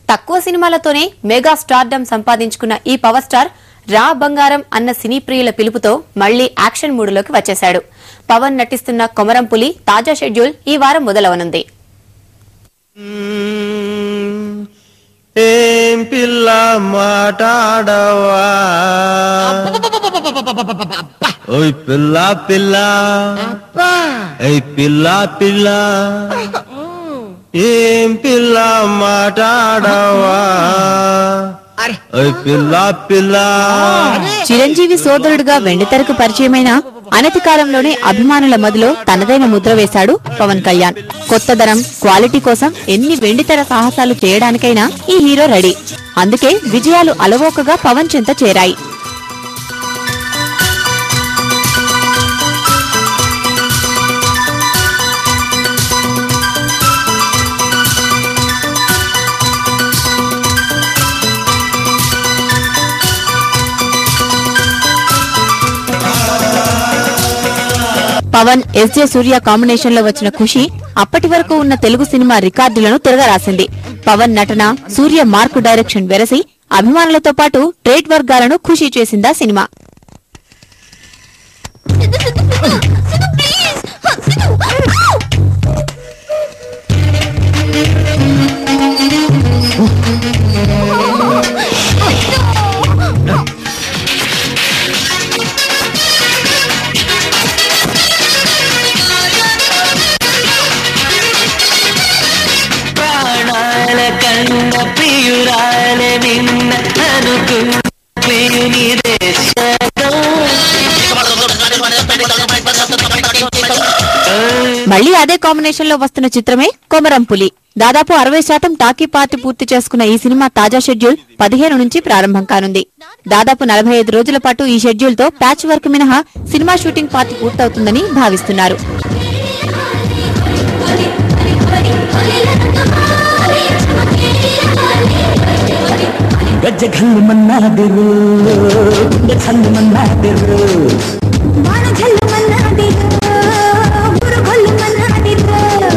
తక్కువ సినిమాలతోనే mega stardom సంపాదించుకున్న ఈ పవర్ స్టార్ రా బంగారం అన్న సినీ ప్రియుల పిలుపుతో మళ్లీ యాక్షన్ మూడులోకి వచ్చేశాడు పవన్ నటిస్తున్న కొమరం పులి తాజా షెడ్యూల్ ఈ వారం మొదలవనుంది ఏం పిల్ల మాటాడవా ఓయ్ పిల్ల పిల్ల ఏయ్ పిల్ల పిల్ల ఏం పిల్ల మాటాడవా ఓయ్ పిల్ల పిల్ల చిరంజీవి సోదరుడుగా వెండితెరకు పరిచయమైన అనతి కాలంలోనే అభిమానుల మదిలో తనదైన ముద్ర వేశాడు పవన్ కళ్యాణ్ కొత్తదనం క్వాలిటీ కోసం ఎన్ని వెండితెర సాహసాలు చేయడానికైనా ఈ హీరో రెడీ అందుకే విజయాలు అలవోకగా పవన్ చెంత చేరాయి పవన్ ఎస్జే సూర్య కాంబినేషన్ లో వచ్చిన ఖుషి అప్పటి వరకు ఉన్న తెలుగు సినిమా రికార్డులను తిరగరాసింది పవన్ నటన సూర్య మార్కు డైరెక్షన్ వెరసి అభిమానులతో పాటు ట్రేడ్ వర్గాలను ఖుషి చేసిందా సినిమా ప్రాణాల కన్న ప్రియురాల నిన్న అనుకున్న ప్రియునిదే స్వర్గం మళ్లీ అదే కాంబినేషన్ లో వస్తున్న చిత్రమే కొమరం పులి దాదాపు అరవై శాతం టాకీ పార్టీ పూర్తి చేసుకున్న ఈ సినిమా తాజా షెడ్యూల్ పదిహేను నుంచి ప్రారంభం కానుంది దాదాపు నలభై ఐదు రోజుల పాటు ఈ షెడ్యూల్ తో ప్యాచ్ వర్క్ మినహా సినిమా షూటింగ్ పార్టీ పూర్తవుతుందని భావిస్తున్నారు గజ్జఘల్లు మన్నాదిరు గుండె చల్లు మన్నాదిరు వానజల్లు మన్నాదిరు గురుగుల్లు మన్నాదిరు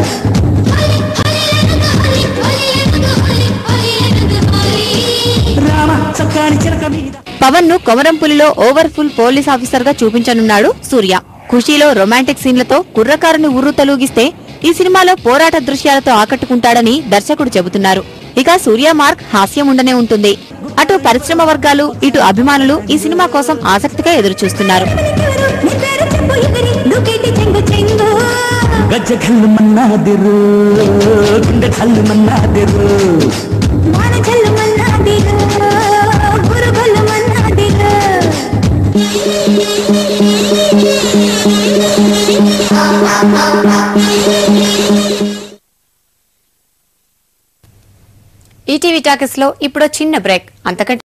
రామ చక్కని చిలక మీద పవన్ ను కొమరంపులిలో ఓవర్ ఫుల్ పోలీస్ ఆఫీసర్ గా చూపించనున్నాడు సూర్య ఖుషీలో రొమాంటిక్ సీన్లతో కుర్రకారుని ఉర్రు తలూగిస్తే ఈ సినిమాలో పోరాట దృశ్యాలతో ఆకట్టుకుంటాడని దర్శకుడు చెబుతున్నారు ఇక సూర్య మార్క్ హాస్యం ఉండనే ఉంటుంది అటు పరిశ్రమ వర్గాలు ఇటు అభిమానులు ఈ సినిమా కోసం ఆసక్తిగా ఎదురుచూస్తున్నారు నీ పేరు చెప్పు ఎగిరి దూకేటి చెంగు చెంగు గజ్జఘల్లు మన్నాదిరు గుండె చల్లు మన్నాదిరు వానజల్లు మన్నాదిరు గురుగుల్లు మన్నాదిరు ఈటీవీ టాకీస్ లో ఇప్పుడు చిన్న బ్రేక్ అంతకంటే